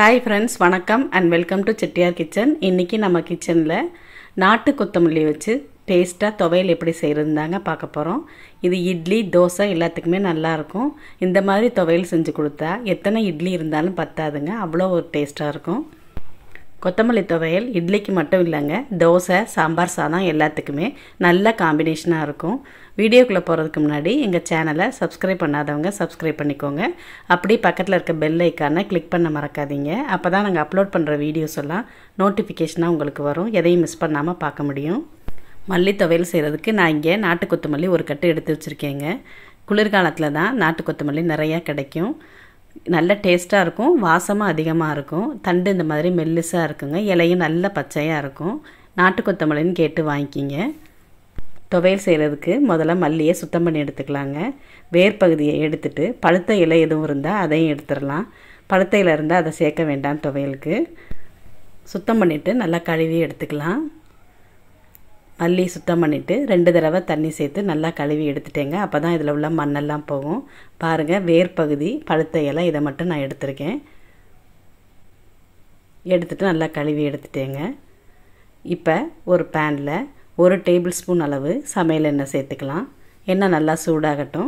hi friends வணக்கம் and welcome to Chettiar kitchen இன்றைக்கி நம்ம கிச்சனில் நாட்டு கொத்தமல்லி வச்சு டேஸ்ட்டாக துவையல் எப்படி செய்கிறது தாங்க பார்க்க போகிறோம் இது இட்லி தோசை எல்லாத்துக்குமே நல்லாயிருக்கும் இந்த மாதிரி துவையல் செஞ்சு கொடுத்தா எத்தனை இட்லி இருந்தாலும் பத்தாதுங்க அவ்வளோ ஒரு டேஸ்ட்டாக இருக்கும் கொத்தமல்லி துவையல் இட்லிக்கு மட்டும் இல்லைங்க தோசை சாம்பார் சாதம் எல்லாத்துக்குமே நல்ல காம்பினேஷனாக இருக்கும் வீடியோக்குள்ளே போகிறதுக்கு முன்னாடி எங்கள் சேனலை சப்ஸ்கிரைப் பண்ணாதவங்க சப்ஸ்கிரைப் பண்ணிக்கோங்க அப்படி பக்கத்தில் இருக்க பெல் ஐக்கானை கிளிக் பண்ண மறக்காதீங்க அப்போ தான் நாங்கள் அப்லோட் பண்ணுற வீடியோஸ் எல்லாம் நோட்டிஃபிகேஷனாக உங்களுக்கு வரும் எதையும் மிஸ் பண்ணாமல் பார்க்க முடியும் மல்லி துவையல் செய்கிறதுக்கு நான் இங்கே நாட்டு கொத்தமல்லி ஒரு கட்டு எடுத்து வச்சுருக்கேங்க குளிர்காலத்தில் தான் நாட்டு கொத்தமல்லி நிறையா கிடைக்கும் நல்ல டேஸ்ட்டாக இருக்கும் வாசமாக அதிகமாக இருக்கும் தண்டு இந்த மாதிரி மெல்லிசாக இருக்குங்க இலையும் நல்ல பச்சையாக இருக்கும் நாட்டு கொத்தமல்லின்னு கேட்டு வாங்கிக்கிங்க துவையல் செய்கிறதுக்கு முதல்ல மல்லியை சுத்தம் பண்ணி எடுத்துக்கலாங்க வேர் பகுதியை எடுத்துட்டு பழுத்த இலை எதுவும் இருந்தால் அதையும் எடுத்துடலாம் பழுத்த இலை இருந்தால் அதை சேர்க்க வேண்டாம் துவையலுக்கு சுத்தம் பண்ணிவிட்டு நல்லா கழுவி எடுத்துக்கலாம் மல்லி சுத்தம் பண்ணிவிட்டு ரெண்டு தடவை தண்ணி சேர்த்து நல்லா கழுவி எடுத்துட்டேங்க அப்போ தான் இதில் உள்ள மண்ணெல்லாம் போகும் பாருங்கள் வேர் பகுதி பழுத்த இலை இதை மட்டும் நான் எடுத்திருக்கேன் எடுத்துகிட்டு நல்லா கழுவி எடுத்துட்டேங்க இப்போ ஒரு பேனில் ஒரு டேபிள் ஸ்பூன் அளவு சமையல் எண்ணெய் சேர்த்துக்கலாம் எண்ணெய் நல்லா சூடாகட்டும்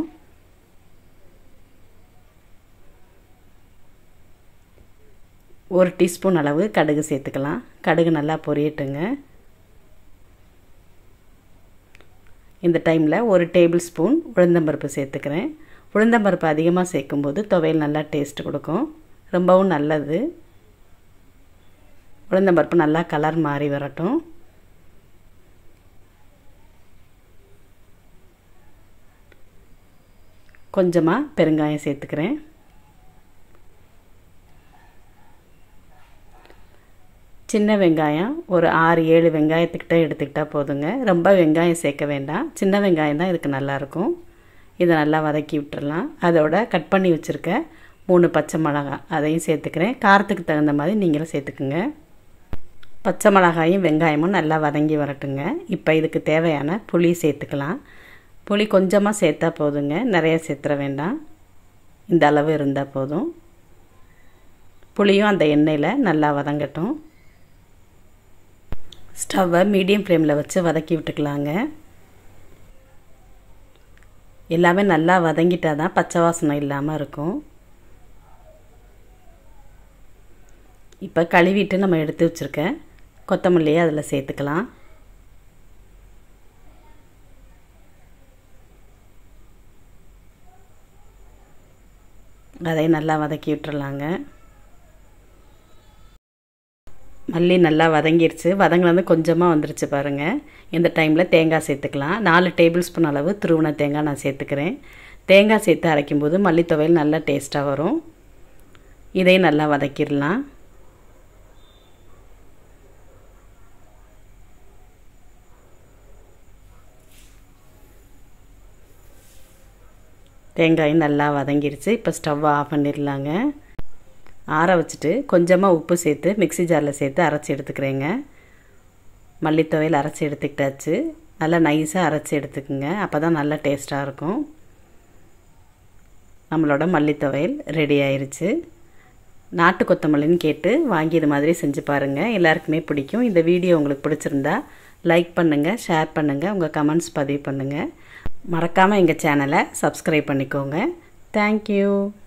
ஒரு டீஸ்பூன் அளவு கடுகு சேர்த்துக்கலாம் கடுகு நல்லா பொரியட்டுங்க இந்த டைமில் ஒரு டேபிள் ஸ்பூன் உளுந்தம்பருப்பு சேர்த்துக்கிறேன் உளுந்தம்பருப்பு அதிகமாக சேர்க்கும்போது துவையல் நல்லா டேஸ்ட் கொடுக்கும் ரொம்பவும் நல்லது உளுந்தம்பருப்பு நல்லா கலர் மாறி வரட்டும் கொஞ்சமாக பெருங்காயம் சேர்த்துக்கிறேன் சின்ன வெங்காயம் ஒரு ஆறு ஏழு வெங்காயத்துக்கிட்ட எடுத்துக்கிட்டால் போதுங்க ரொம்ப வெங்காயம் சேர்க்க வேண்டாம் சின்ன வெங்காயம் தான் இதுக்கு நல்லாயிருக்கும் இதை நல்லா வதக்கி விட்டுறலாம் அதோட கட் பண்ணி வச்சுருக்க மூணு பச்சை மிளகாய் அதையும் சேர்த்துக்கிறேன் காரத்துக்கு தகுந்த மாதிரி நீங்களும் சேர்த்துக்குங்க பச்சை மிளகாயும் வெங்காயமும் நல்லா வதங்கி வரட்டுங்க இப்போ இதுக்கு தேவையான புளி சேர்த்துக்கலாம் புளி கொஞ்சமாக சேர்த்தா போதுங்க நிறைய சேர்த்துற வேண்டாம் இந்த அளவு இருந்தால் போதும் புளியும் அந்த எண்ணெயில் நல்லா வதங்கட்டும் ஸ்டவ்வை மீடியம் ஃப்ளேமில் வச்சு வதக்கி விட்டுக்கலாங்க எல்லாமே நல்லா வதங்கிட்டால் தான் பச்சை வாசனை இல்லாமல் இருக்கும் இப்போ கழுவிட்டு நம்ம எடுத்து வச்சுருக்க கொத்தமல்லியை அதில் சேர்த்துக்கலாம் அதை நல்லா வதக்கி விட்டுறலாங்க மல்லி நல்லா வதங்கிருச்சு வதங்கினது கொஞ்சமாக வந்துருச்சு பாருங்கள் இந்த டைமில் தேங்காய் சேர்த்துக்கலாம் நாலு டேபிள் ஸ்பூன் அளவு துருவன தேங்காய் நான் சேர்த்துக்கிறேன் தேங்காய் சேர்த்து அரைக்கும்போது மல்லி துவையல் நல்லா டேஸ்ட்டாக வரும் இதையும் நல்லா வதக்கிடலாம் தேங்காயும் நல்லா வதங்கிருச்சு இப்போ ஸ்டவ் ஆஃப் பண்ணிடலாங்க ஆற வச்சுட்டு கொஞ்சமாக உப்பு சேர்த்து மிக்சி ஜாரில் சேர்த்து அரைச்சி எடுத்துக்கிறேங்க மல்லித்துவையில் அரைச்சி எடுத்துக்கிட்டாச்சு நல்லா நைஸாக அரைச்சி எடுத்துக்குங்க அப்போ தான் நல்லா டேஸ்ட்டாக இருக்கும் நம்மளோட மல்லித்துவையல் ரெடி ஆயிடுச்சு நாட்டு கொத்தமல்லின்னு கேட்டு வாங்கி இது மாதிரி செஞ்சு பாருங்கள் எல்லாருக்குமே பிடிக்கும் இந்த வீடியோ உங்களுக்கு பிடிச்சிருந்தா லைக் பண்ணுங்கள் ஷேர் பண்ணுங்கள் உங்கள் கமெண்ட்ஸ் பதிவு பண்ணுங்கள் மறக்காமல் எங்கள் சேனலை சப்ஸ்கிரைப் பண்ணிக்கோங்க தேங்க்யூ